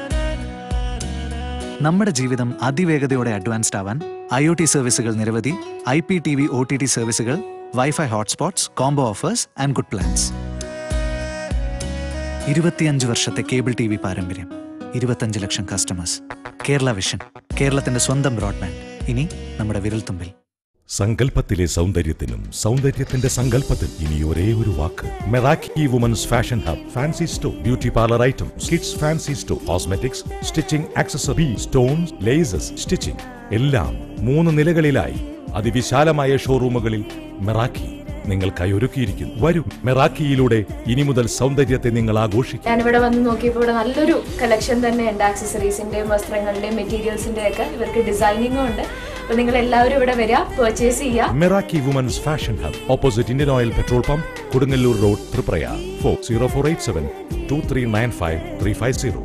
നമ്മുടെ ജീവിതം അതിവേഗതയോടെ അഡ്വാൻസ്ഡ് ആവാൻ ഐ ഒ ടി സർവീസുകൾ നിരവധി I P T V O T T സർവീസുകൾ wifi hotspots combo offers and good plans ഇരുപത്തിയഞ്ച് വർഷത്തെ കേബിൾ ടി വി പാരമ്പര്യം ഇരുപത്തഞ്ച് ലക്ഷം കസ്റ്റമേഴ്സ് കേരള വിഷൻ കേരളത്തിന്റെ സ്വന്തം ബ്രോഡ്ബാൻഡ് ഇനി നമ്മുടെ വിരൽത്തുമ്പിൽ സങ്കല്പത്തിലെ സൗന്ദര്യത്തിനും സൗന്ദര്യത്തിന്റെ സങ്കല്പത്തിൽ ഇനി ഒരേ ഒരു വാക്ക് Meraki women's fashion hub fancy store beauty parlour items kids fancy store cosmetics stitching accessory stones laces stitching എല്ലാം മൂന്ന് നിലകളിലായി അതിവിശാലമായ ഷോറൂമുകളിൽ മെറാക്കി നിങ്ങൾക്കായി ഒരുക്കിയിരിക്കുന്നു വരൂ മെറാക്കിയിലൂടെ ഇനി മുതൽ സൗന്ദര്യത്തെ നിങ്ങൾ ആഘോഷിക്കും ഞാനിവിടെ വന്ന് നോക്കിയപ്പോൾ ഇവിടെ നല്ലൊരു കളക്ഷൻ തന്നെ ഉണ്ട് ആക്സസറീസിന്റെയും വസ്ത്രങ്ങളുടെയും മെറ്റീരിയൽസിന്റെയും ഒക്കെ ഇവർക്ക് ഡിസൈനിങ്ങും ഉണ്ട് അപ്പൊ നിങ്ങൾ എല്ലാവരും ഇവിടെ വരിക പർച്ചേസ് ചെയ്യുക Meraki women's fashion hub opposite Indian oil petrol pump Kodungallur road Triprayar four zero four eight seven two three nine five three five zero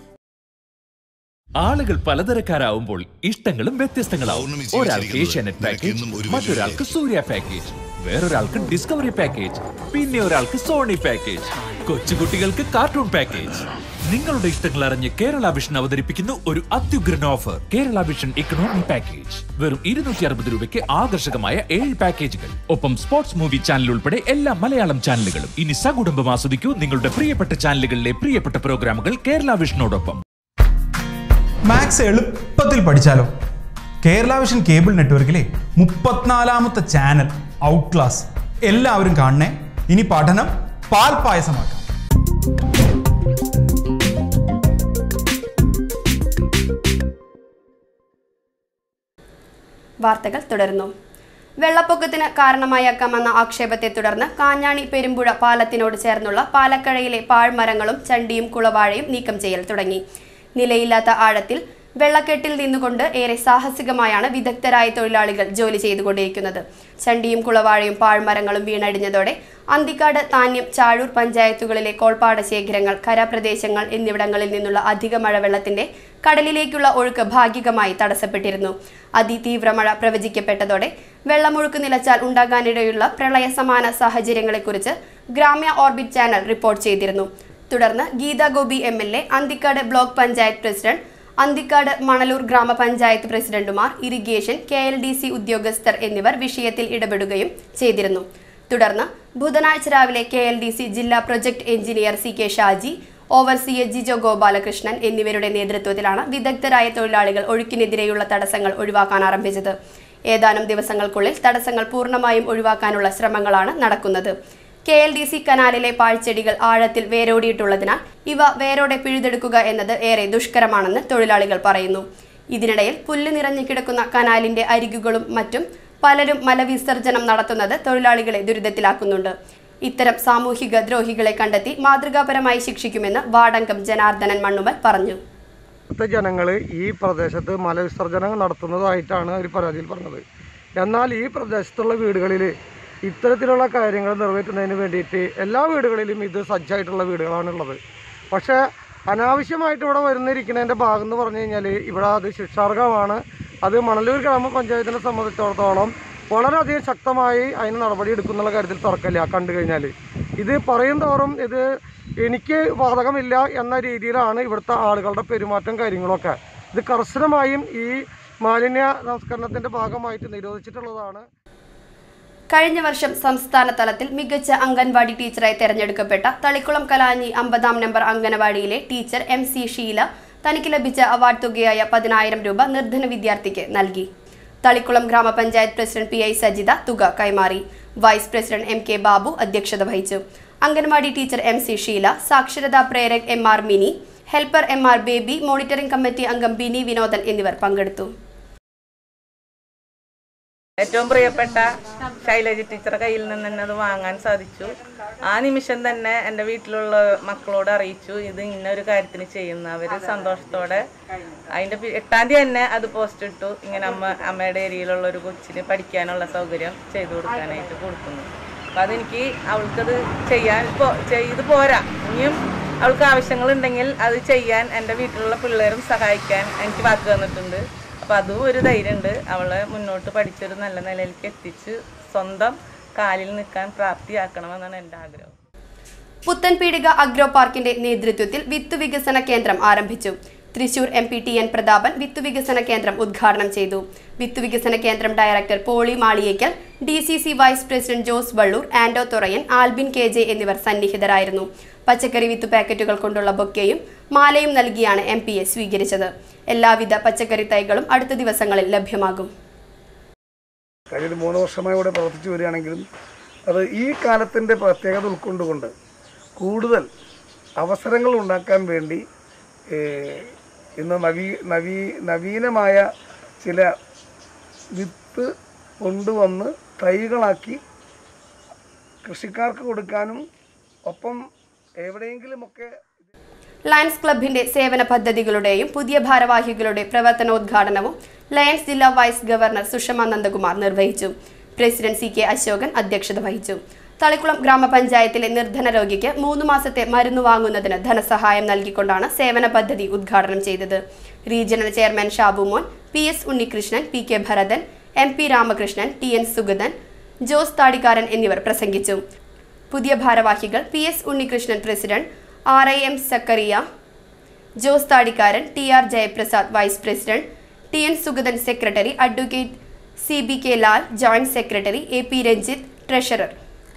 ആളുകൾ പലതരക്കാരാവുമ്പോൾ ഇഷ്ടങ്ങളും വ്യത്യസ്തങ്ങളാവും ഒരാൾക്ക് ഏഷ്യാനെറ്റ് പാക്കേജ് മറ്റൊരാൾക്ക് സൂര്യ പാക്കേജ് വേറൊരാൾക്ക് ഡിസ്കവറി പാക്കേജ് പിന്നെ ഒരാൾക്ക് സോണി പാക്കേജ് കൊച്ചുകുട്ടികൾക്ക് കാർട്ടൂൺ പാക്കേജ് നിങ്ങളുടെ ഇഷ്ടങ്ങൾ അറിഞ്ഞ് കേരള വിഷൻ അവതരിപ്പിക്കുന്നു ഒരു അത്യുഗ്രൻ offer Kerala vision economy package വെറും ഇരുന്നൂറ്റി അറുപത് രൂപയ്ക്ക് ആകർഷകമായ ഏഴ് പാക്കേജുകൾ ഒപ്പം സ്പോർട്സ് മൂവി ചാനൽ ഉൾപ്പെടെ എല്ലാ മലയാളം ചാനലുകളും ഇനി സകുടുംബം ആസ്വദിക്കൂ നിങ്ങളുടെ പ്രിയപ്പെട്ട ചാനലുകളിലെ പ്രിയപ്പെട്ട പ്രോഗ്രാമുകൾ കേരള വിഷനോടൊപ്പം മാത്സ് എളുപ്പത്തിൽ പഠിച്ചാലോ കേരള വിഷൻ കേബിൾ നെറ്റ്വർക്കിലെ മുപ്പത്തിനാലാമത്തെ ചാനൽ ഔട്ട് ക്ലാസ് എല്ലാവരും കാണണേ ഇനി പഠനം പാൽ പായസമാക്കാം വാർത്തകൾ തുടരുന്നു വെള്ളപ്പൊക്കത്തിന് കാരണമായേക്കാമെന്ന ആക്ഷേപത്തെ തുടർന്ന് കാഞ്ഞാണി പെരുമ്പുഴ പാലത്തിനോട് ചേർന്നുള്ള പാലക്കഴയിലെ പാഴ്മരങ്ങളും ചണ്ടിയും കുളവാഴയും നീക്കം ചെയ്യൽ തുടങ്ങി നിലയില്ലാത്ത ആഴത്തിൽ വെള്ളക്കെട്ടിൽ നിന്നുകൊണ്ട് ഏറെ സാഹസികമായാണ് വിദഗ്ധരായ തൊഴിലാളികൾ ജോലി ചെയ്തുകൊണ്ടിരിക്കുന്നത് ചണ്ടിയും കുളവാഴയും പാഴ്മരങ്ങളും വീണടിഞ്ഞതോടെ അന്തിക്കാട് താന്യം ചാഴൂർ പഞ്ചായത്തുകളിലെ കോൾപ്പാട ശേഖരങ്ങൾ കരപ്രദേശങ്ങൾ എന്നിവിടങ്ങളിൽ നിന്നുള്ള അധിക മഴവെള്ളത്തിന്റെ കടലിലേക്കുള്ള ഒഴുക്ക് ഭാഗികമായി തടസ്സപ്പെട്ടിരുന്നു അതിതീവ്ര മഴ പ്രവചിക്കപ്പെട്ടതോടെ വെള്ളമൊഴുക്ക് നിലച്ചാൽ ഉണ്ടാകാനിടയുള്ള പ്രളയ സമാന സാഹചര്യങ്ങളെക്കുറിച്ച് ഗ്രാമ്യ ഓർബിറ്റ് ചാനൽ റിപ്പോർട്ട് ചെയ്തിരുന്നു തുടർന്ന് Geetha Gopi M L A Anthikad block panchayat president Anthikad Manalur ഗ്രാമപഞ്ചായത്ത് പ്രസിഡന്റുമാർ irrigation K L D C ഉദ്യോഗസ്ഥർ എന്നിവർ വിഷയത്തിൽ ഇടപെടുകയും ചെയ്തിരുന്നു തുടർന്ന് ബുധനാഴ്ച രാവിലെ കെ എൽ ഡി സി ജില്ലാ project engineer C K Shaji overseer Jijo Gopalakrishnan എന്നിവരുടെ നേതൃത്വത്തിലാണ് വിദഗ്ധരായ തൊഴിലാളികൾ ഒഴുക്കിനെതിരെയുള്ള തടസ്സങ്ങൾ ഒഴിവാക്കാൻ ആരംഭിച്ചത് ഏതാനും ദിവസങ്ങൾക്കുള്ളിൽ തടസ്സങ്ങൾ പൂർണ്ണമായും ഒഴിവാക്കാനുള്ള ശ്രമങ്ങളാണ് നടക്കുന്നത് കെ എൽ ഡി സി കനാലിലെ പാഴ്ചെടികൾ ആഴത്തിൽ വേരോടിയിട്ടുള്ളതിനാൽ ഇവ വേരോടെ പിഴുതെടുക്കുക എന്നത് ഏറെ ദുഷ്കരമാണെന്ന് തൊഴിലാളികൾ പറയുന്നു ഇതിനിടയിൽ പുല്ല് നിറഞ്ഞു കിടക്കുന്ന കനാലിന്റെ അരികുകളും മറ്റും പലരും മലവിസർജനം നടത്തുന്നത് തൊഴിലാളികളെ ദുരിതത്തിലാക്കുന്നുണ്ട് ഇത്തരം സാമൂഹിക ദ്രോഹികളെ കണ്ടെത്തി മാതൃകാപരമായി ശിക്ഷിക്കുമെന്ന് വാർഡംഗം ജനാർദ്ദനൻ മണ്ണുമൽ പറഞ്ഞു ഇവിടുത്തെ ജനങ്ങൾ ഈ പ്രദേശത്ത് മലവിസർജനം നടത്തുന്നതായിട്ടാണ് അവർ പരാതിയിൽ പറഞ്ഞത് എന്നാൽ ഈ പ്രദേശത്തുള്ള വീടുകളിൽ ഇത്തരത്തിലുള്ള കാര്യങ്ങൾ നിറവേറ്റുന്നതിന് വേണ്ടിയിട്ട് എല്ലാ വീടുകളിലും ഇത് സജ്ജമായിട്ടുള്ള വീടുകളാണുള്ളത് പക്ഷേ അനാവശ്യമായിട്ട് ഇവിടെ വരുന്നിരിക്കുന്നതിൻ്റെ ഭാഗം എന്ന് പറഞ്ഞു കഴിഞ്ഞാൽ ഇവിടെ അത് ശിക്ഷാർഹമാണ് അത് മണലൂർ ഗ്രാമപഞ്ചായത്തിനെ സംബന്ധിച്ചിടത്തോളം വളരെയധികം ശക്തമായി അതിന് നടപടി എടുക്കുന്നുള്ള കാര്യത്തിൽ തർക്കമില്ല കണ്ടു കഴിഞ്ഞാൽ ഇത് പറയും തോറും ഇത് എനിക്ക് ബാധകമില്ല എന്ന രീതിയിലാണ് ഇവിടുത്തെ ആളുകളുടെ പെരുമാറ്റം കാര്യങ്ങളൊക്കെ ഇത് കർശനമായും ഈ മാലിന്യ സംസ്കരണത്തിൻ്റെ ഭാഗമായിട്ട് നിരോധിച്ചിട്ടുള്ളതാണ് കഴിഞ്ഞ വർഷം സംസ്ഥാന തലത്തിൽ മികച്ച അംഗൻവാടി ടീച്ചറായി തെരഞ്ഞെടുക്കപ്പെട്ട തളിക്കുളം കലാഞ്ഞി അമ്പതാം നമ്പർ അംഗനവാടിയിലെ ടീച്ചർ എം സി ഷീല തനിക്ക് ലഭിച്ച അവാർഡ് തുകയായ പതിനായിരം രൂപ നിർധന വിദ്യാർത്ഥിക്ക് നൽകി തളിക്കുളം ഗ്രാമപഞ്ചായത്ത് പ്രസിഡന്റ് പി ഐ സജിത തുക കൈമാറി vice president M K Babu അധ്യക്ഷത വഹിച്ചു anganwadi teacher M C Sheela സാക്ഷരതാ പ്രേരക് M R Mini helper M R Baby monitoring committee അംഗം ബിനി വിനോദൻ എന്നിവർ പങ്കെടുത്തു ഏറ്റവും പ്രിയപ്പെട്ട ശൈലജ ടീച്ചറുടെ കയ്യിൽ നിന്ന് തന്നെ അത് വാങ്ങാൻ സാധിച്ചു ആ നിമിഷം തന്നെ എൻ്റെ വീട്ടിലുള്ള മക്കളോട് അറിയിച്ചു ഇത് ഇന്നൊരു കാര്യത്തിന് ചെയ്യുന്ന അവർ സന്തോഷത്തോടെ അതിൻ്റെ പി- എട്ടാം തീയതി തന്നെ അത് പോസ്റ്റ് ഇട്ടു ഇങ്ങനെ അമ്മ അമ്മയുടെ ഏരിയയിലുള്ള ഒരു കൊച്ചിന് പഠിക്കാനുള്ള സൗകര്യം ചെയ്തു കൊടുക്കാനായിട്ട് കൊടുക്കുന്നു അപ്പം അതെനിക്ക് അവൾക്കത് ചെയ്യാൻ പോ ചെയ്ത് പോരാ ഇനിയും അവൾക്ക് ആവശ്യങ്ങളുണ്ടെങ്കിൽ അത് ചെയ്യാൻ എൻ്റെ വീട്ടിലുള്ള പിള്ളേരും സഹായിക്കാൻ എനിക്ക് വാക്ക് തന്നിട്ടുണ്ട് അപ്പം അതും ഒരു ധൈര്യമുണ്ട് അവളെ മുന്നോട്ട് പഠിച്ചൊരു നല്ല നിലയിലേക്ക് എത്തിച്ച് സ്വന്തം കാലിൽ നിൽക്കാൻ പ്രാപ്തിയാക്കണമെന്നാണ് എൻ്റെ ആഗ്രഹം പുത്തൻപീടിക അഗ്രോ പാർക്കിന്റെ നേതൃത്വത്തിൽ വിത്ത് വികസന കേന്ദ്രം ആരംഭിച്ചു Thrissur M P T N Prathapan വിത്ത് വികസന കേന്ദ്രം ഉദ്ഘാടനം ചെയ്തു വിത്ത് വികസന കേന്ദ്രം director Poly Maliyekkal D C C vice president Jose Vallur Ando Thurayan Albin K J എന്നിവർ സന്നിഹിതരായിരുന്നു പച്ചക്കറി വിത്ത് പാക്കറ്റുകൾ കൊണ്ടുള്ള ബൊക്കെയും മാലയും നൽകിയാണ് എം പിയെ സ്വീകരിച്ചത് എല്ലാവിധ പച്ചക്കറി തൈകളും അടുത്ത ദിവസങ്ങളിൽ ലഭ്യമാകും കഴിഞ്ഞ ഒരു മൂന്ന് വർഷമായി ഇവിടെ പ്രവർത്തിച്ചു വരികയാണെങ്കിലും അത് ഈ കാലത്തിൻ്റെ പ്രത്യേകത ഉൾക്കൊണ്ടുകൊണ്ട് കൂടുതൽ അവസരങ്ങൾ ഉണ്ടാക്കാൻ വേണ്ടി ഏഹ്, ഇന്ന് നവീ നവീ നവീനമായ ചില വിത്ത് കൊണ്ടുവന്ന് തൈകളാക്കി കൃഷിക്കാർക്ക് കൊടുക്കാനും ഒപ്പം എവിടെയെങ്കിലുമൊക്കെ ലയൺസ് ക്ലബിന്റെ സേവന പദ്ധതികളുടെയും പുതിയ ഭാരവാഹികളുടെ പ്രവർത്തനോദ്ഘാടനവും ലയൺസ് ജില്ലാ വൈസ് ഗവർണർ സുഷമ നന്ദകുമാർ നിർവഹിച്ചു പ്രസിഡന്റ് സി കെ അശോകൻ അധ്യക്ഷത വഹിച്ചു തളിക്കുളം ഗ്രാമപഞ്ചായത്തിലെ നിർധന രോഗിക്ക് മൂന്ന് മാസത്തെ മരുന്ന് വാങ്ങുന്നതിന് ധനസഹായം നൽകിക്കൊണ്ടാണ് സേവന പദ്ധതി ഉദ്ഘാടനം ചെയ്തത് regional chairman Shabu Mon P S Unnikrishnan P K Bharathan M P Ramakrishnan T N Sugathan Jose Thadikkaran എന്നിവർ പ്രസംഗിച്ചു പുതിയ ഭാരവാഹികൾ P S Unnikrishnan president R I M Zakaria Jose Thadikkaran T R Jayaprasad vice president T N Sugathan secretary advocate C B K Lal joint secretary A P Ranjith treasurer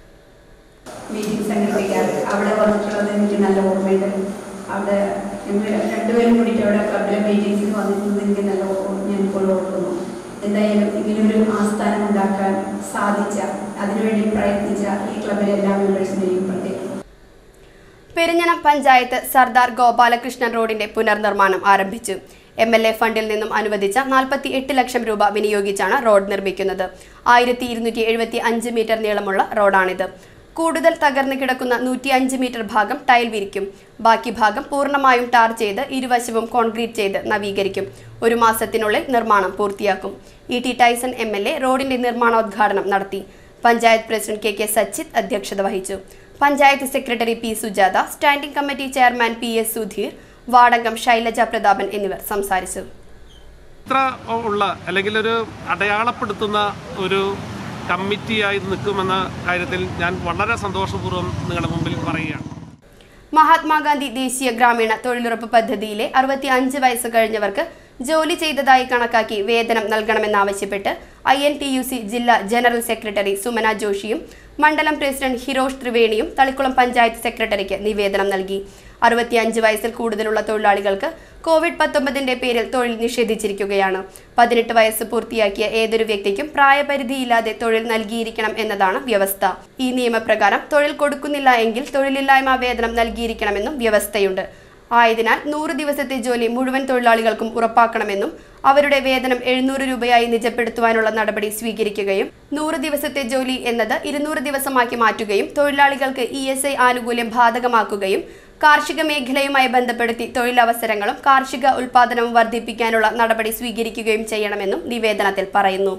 meeting സംഘടിപ്പിക്കാറ് അവിടെ വന്നിട്ടുള്ളത് എനിക്ക് നല്ല ഓർമ്മയുണ്ട് അവിടെ ഞങ്ങൾ രണ്ടുപേരും കൂടിയിട്ട് അവിടെ ക്ലബിലെ മീറ്റിംഗ്സിന് വന്നിട്ടുള്ളത് എനിക്ക് നല്ല ഓർമ്മ ഞാൻ ഇപ്പോൾ ഓർക്കുന്നു എന്തായാലും ഇങ്ങനൊരു ആസ്ഥാനം ഉണ്ടാക്കാൻ സാധിച്ച അതിനുവേണ്ടി പ്രയത്നിച്ച ഈ ക്ലബിലെ എല്ലാ മെമ്പേഴ്സിനെയും പ്രത്യേകം പെരിഞ്ഞനം പഞ്ചായത്ത് സർദാർ ഗോപാലകൃഷ്ണൻ റോഡിന്റെ പുനർനിർമ്മാണം ആരംഭിച്ചു എം എൽ എ ഫണ്ടിൽ നിന്നും അനുവദിച്ച നാൽപ്പത്തി എട്ട് ലക്ഷം രൂപ വിനിയോഗിച്ചാണ് റോഡ് നിർമ്മിക്കുന്നത് ആയിരത്തി ഇരുന്നൂറ്റി എഴുപത്തി അഞ്ച് മീറ്റർ നീളമുള്ള റോഡാണിത് കൂടുതൽ തകർന്നു കിടക്കുന്ന നൂറ്റി അഞ്ച് മീറ്റർ ഭാഗം ടൈൽ വിരിക്കും ബാക്കി ഭാഗം പൂർണ്ണമായും ടാർ ചെയ്ത് ഇരുവശവും കോൺക്രീറ്റ് ചെയ്ത് നവീകരിക്കും ഒരു മാസത്തിനുള്ളിൽ നിർമ്മാണം പൂർത്തിയാക്കും E T Tyson M L A റോഡിന്റെ നിർമ്മാണോദ്ഘാടനം നടത്തി panchayat president K K Sachith അധ്യക്ഷത വഹിച്ചു panchayat secretary P Sujatha standing committee chairman P S Sudheer വാർഡംഗം ശൈലജ പ്രതാപൻ എന്നിവർ സംസാരിച്ചു ഇത്ര ഉള്ള അല്ലെങ്കിൽ ഒരു അടയാളപ്പെടുത്തുന്ന ഒരു കമ്മിറ്റിയായി നിൽക്കുമെന്ന കാര്യത്തിൽ ഞാൻ വളരെ സന്തോഷപൂർവ്വം നിങ്ങളുടെ മുമ്പിൽ പറയുകയാണ് മഹാത്മാഗാന്ധി ദേശീയ ഗ്രാമീണ തൊഴിലുറപ്പ് പദ്ധതിയിലെ അറുപത്തി അഞ്ച് വയസ്സ് കഴിഞ്ഞവർക്ക് ജോലി ചെയ്തതായി കണക്കാക്കി വേതനം നൽകണമെന്നാവശ്യപ്പെട്ട് I N T U C ജില്ലാ ജനറൽ സെക്രട്ടറി സുമന ജോഷിയും മണ്ഡലം പ്രസിഡന്റ് ഹിരോഷ് ത്രിവേണിയും തളിക്കുളം പഞ്ചായത്ത് സെക്രട്ടറിക്ക് നിവേദനം നൽകി അറുപത്തിയഞ്ച് വയസ്സിൽ കൂടുതലുള്ള തൊഴിലാളികൾക്ക് കോവിഡ് പത്തൊമ്പതിന്റെ പേരിൽ തൊഴിൽ നിഷേധിച്ചിരിക്കുകയാണ് പതിനെട്ട് വയസ്സ് പൂർത്തിയാക്കിയ ഏതൊരു വ്യക്തിക്കും പ്രായപരിധിയില്ലാതെ തൊഴിൽ നൽകിയിരിക്കണം എന്നതാണ് വ്യവസ്ഥ ഈ നിയമപ്രകാരം തൊഴിൽ കൊടുക്കുന്നില്ല എങ്കിൽ തൊഴിലില്ലായ്മ വേതനം നൽകിയിരിക്കണമെന്നും വ്യവസ്ഥയുണ്ട് ആയതിനാൽ നൂറ് ദിവസത്തെ ജോലി മുഴുവൻ തൊഴിലാളികൾക്കും ഉറപ്പാക്കണമെന്നും അവരുടെ വേതനം എഴുന്നൂറ് രൂപയായി നിജപ്പെടുത്തുവാനുള്ള നടപടി സ്വീകരിക്കുകയും നൂറ് ദിവസത്തെ ജോലി എന്നത് ഇരുന്നൂറ് ദിവസമാക്കി മാറ്റുകയും തൊഴിലാളികൾക്ക് ഇ എസ് ഐ ആനുകൂല്യം ബാധകമാക്കുകയും കാർഷിക മേഖലയുമായി ബന്ധപ്പെടുത്തി തൊഴിലവസരങ്ങളും കാർഷിക ഉൽപാദനവും വർദ്ധിപ്പിക്കാനുള്ള നടപടി സ്വീകരിക്കുകയും ചെയ്യണമെന്നും നിവേദനത്തിൽ പറയുന്നു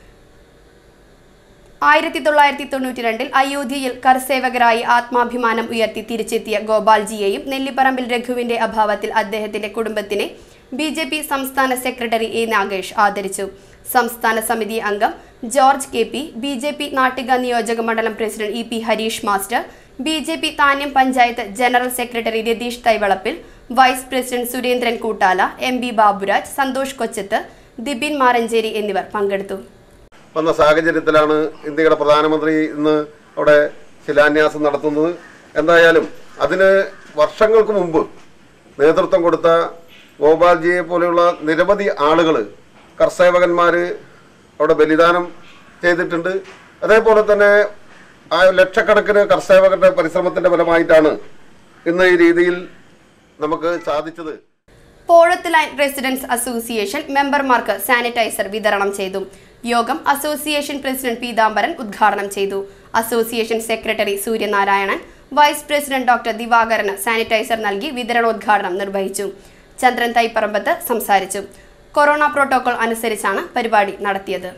ആയിരത്തി തൊള്ളായിരത്തി തൊണ്ണൂറ്റി രണ്ടിൽ അയോധ്യയിൽ കർസേവകരായി ആത്മാഭിമാനം ഉയർത്തി തിരിച്ചെത്തിയ ഗോപാൽജിയെയും നെല്ലിപ്പറമ്പിൽ രഘുവിന്റെ അഭാവത്തിൽ അദ്ദേഹത്തിന്റെ കുടുംബത്തിനെ ബി ജെ പി സംസ്ഥാന സെക്രട്ടറി എ നാഗേഷ് ആദരിച്ചു സംസ്ഥാന സമിതി അംഗം George K P B J P Nattika നിയോജക മണ്ഡലം president E P Harish master B J P Thanyam panchayat general secretary Ratheesh Thaivalappil vice president Surendran Koottala M B Baburaj Santhosh Kochath Dibin Maranchery എന്നിവർ പങ്കെടുത്തു വന്ന സാഹചര്യത്തിലാണ് ഇന്ത്യയുടെ പ്രധാനമന്ത്രി ഇന്ന് അവിടെ ശിലാന്യാസം നടത്തുന്നത് എന്തായാലും അതിന് വർഷങ്ങൾക്ക് മുമ്പ് നേതൃത്വം കൊടുത്ത ഗോപാൽജിയെ പോലെയുള്ള നിരവധി ആളുകൾ കർസേവകന്മാർ അവിടെ ബലിദാനം ചെയ്തിട്ടുണ്ട് അതേപോലെ തന്നെ ആ ലക്ഷക്കണക്കിന് കർസേവകരുടെ പരിശ്രമത്തിന്റെ ഫലമായിട്ടാണ് ഇന്ന് ഈ രീതിയിൽ നമുക്ക് സാധിച്ചത് പോഴത്ത് ലൈൻ റെസിഡൻസ് അസോസിയേഷൻ മെമ്പർമാർക്ക് സാനിറ്റൈസർ വിതരണം ചെയ്തു യോഗം അസോസിയേഷൻ പ്രസിഡന്റ് പീതാംബരൻ ഉദ്ഘാടനം ചെയ്തു association secretary Suryanarayanan vice president doctor ദിവാകരന് സാനിറ്റൈസർ നൽകി വിതരണോദ്ഘാടനം നിർവഹിച്ചു ചന്ദ്രൻ തൈപ്പറമ്പത്ത് സംസാരിച്ചു കൊറോണ പ്രോട്ടോകോൾ അനുസരിച്ചാണ് പരിപാടി നടത്തിയത്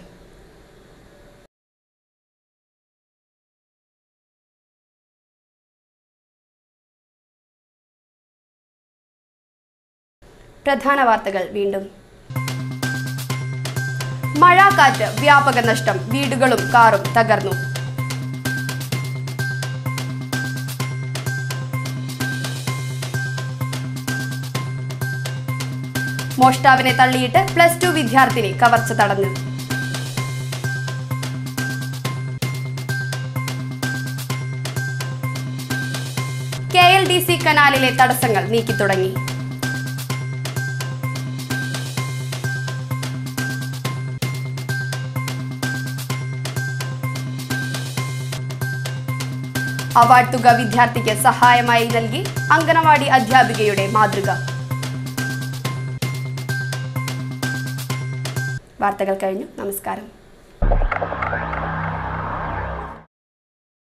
പ്രധാന വാർത്തകൾ വീണ്ടും മഴ കാറ്റ് വ്യാപക നഷ്ടം വീടുകളും കാറും തകർന്നു മോഷ്ടാവിനെ തള്ളിയിട്ട് പ്ലസ് ടു വിദ്യാർത്ഥിനി കവർച്ച തടഞ്ഞു കെ എൽ ഡി സി കനാലിലെ തടസ്സങ്ങൾ നീക്കി തുടങ്ങി അവാർഡ് തുക വിദ്യാർത്ഥിക്ക് സഹായമായി നൽകി അങ്കണവാടി അധ്യാപികയുടെ മാതൃക വാർത്തകൾ കഴിഞ്ഞു നമസ്കാരം